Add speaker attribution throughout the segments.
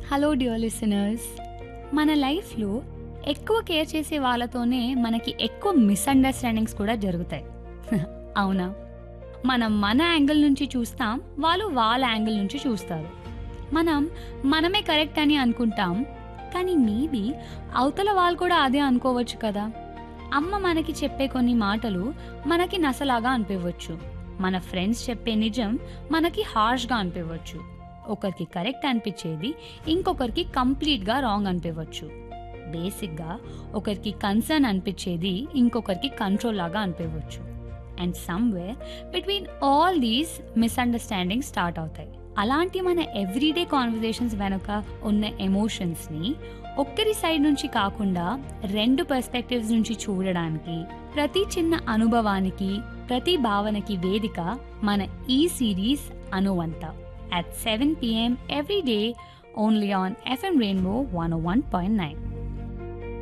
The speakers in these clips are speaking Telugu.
Speaker 1: హలో డియర్ లిసనర్స్ మన లైఫ్లో ఎక్కువ కేర్ చేసే వాళ్ళతోనే మనకి ఎక్కువ మిస్అండర్స్టాండింగ్స్ కూడా జరుగుతాయి అవునా మనం మన యాంగిల్ నుంచి చూస్తాం వాళ్ళు వాళ్ళ యాంగిల్ నుంచి చూస్తారు మనం మనమే కరెక్ట్ అని అనుకుంటాం కానీ మేబీ అవతల వాళ్ళు కూడా అదే అనుకోవచ్చు కదా అమ్మ మనకి చెప్పే కొన్ని మాటలు మనకి నసలాగా అనిపించవచ్చు మన ఫ్రెండ్స్ చెప్పే నిజం మనకి హార్ష్గా అనిపించవచ్చు ఒకరికి కరెక్ట్ అనిపించేది ఇంకొకరికి కంప్లీట్గా రాంగ్ అనిపించవచ్చు బేసిక్గా ఒకరికి కన్సర్న్ అనిపించేది ఇంకొకరికి కంట్రోల్ లాగా అనిపించవచ్చు and somewhere between all these misunderstanding start అవుతాయి అలాంటి మన ఎవ్రీడే కాన్వర్జేషన్స్ వెనుక ఉన్న ఎమోషన్స్ని ఒక్కరి సైడ్ నుంచి కాకుండా రెండు పర్స్పెక్టివ్స్ నుంచి చూడడానికి ప్రతి చిన్న అనుభవానికి ప్రతి భావనకి వేదిక మన ఈ సిరీస్ అనువంత at 7 p.m. every day only on FM Rainbow 101.9.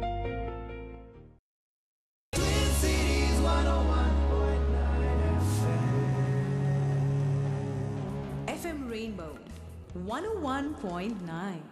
Speaker 2: FM Rainbow 101.9.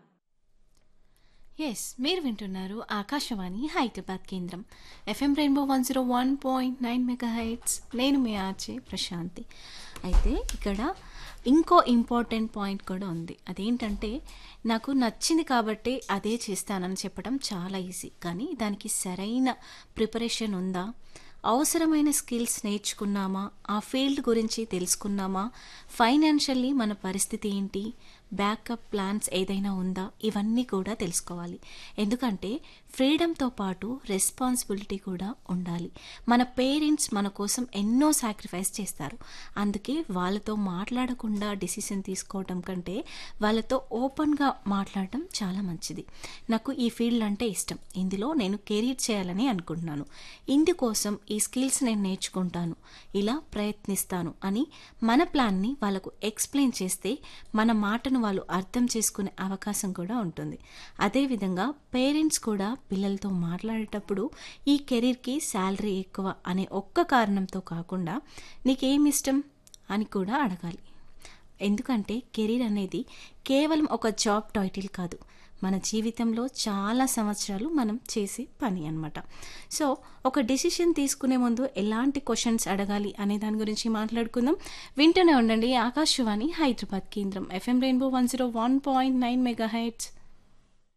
Speaker 3: Yes మీరు వింటున్నారు ఆకాశవాణి హైదరాబాద్ కేంద్రం FM rainbow one zero one point nine mega hits నేను మీ ఆర్జే ప్రశాంతి అయితే ఇక్కడ ఇంకో ఇంపార్టెంట్ పాయింట్ కూడా ఉంది అదేంటంటే నాకు నచ్చింది కాబట్టి అదే చేస్తానని చెప్పడం చాలా ఈజీ కానీ దానికి సరైన ప్రిపరేషన్ ఉందా అవసరమైన స్కిల్స్ నేర్చుకున్నామా ఆ ఫీల్డ్ గురించి తెలుసుకున్నామా ఫైనాన్షియల్లీ మన పరిస్థితి ఏంటి బ్యాకప్ ప్లాన్స్ ఏదైనా ఉందా ఇవన్నీ కూడా తెలుసుకోవాలి ఎందుకంటే ఫ్రీడమ్తో పాటు రెస్పాన్సిబిలిటీ కూడా ఉండాలి మన పేరెంట్స్ మన కోసం ఎన్నో సాక్రిఫైస్ చేస్తారు అందుకే వాళ్ళతో మాట్లాడకుండా డిసిషన్ తీసుకోవటం కంటే వాళ్ళతో ఓపెన్గా మాట్లాడటం చాలా మంచిది నాకు ఈ ఫీల్డ్ అంటే ఇష్టం ఇందులో నేను కెరీర్ చేయాలని అనుకుంటున్నాను ఇందుకోసం ఈ స్కిల్స్ నేను నేర్చుకుంటాను ఇలా ప్రయత్నిస్తాను అని మన ప్లాన్ని వాళ్ళకు ఎక్స్ప్లెయిన్ చేస్తే మన మాటను వాళ్ళు అర్థం చేసుకునే అవకాశం కూడా ఉంటుంది అదేవిధంగా పేరెంట్స్ కూడా పిల్లలతో మాట్లాడేటప్పుడు ఈ కెరీర్కి శాలరీ ఎక్కువ అనే ఒక్క కారణంతో కాకుండా నీకేమి ఇష్టం అని కూడా అడగాలి ఎందుకంటే కెరీర్ అనేది కేవలం ఒక జాబ్ టైటిల్ కాదు మన జీవితంలో చాలా సంవత్సరాలు మనం చేసే పని అనమాట సో ఒక డెసిషన్ తీసుకునే ముందు ఎలాంటి క్వశ్చన్స్ అడగాలి అనే దాని గురించి మాట్లాడుకుందాం వింటూనే ఉండండి ఆకాశవాణి హైదరాబాద్ కేంద్రం FM rainbow one zero one point nine mega heights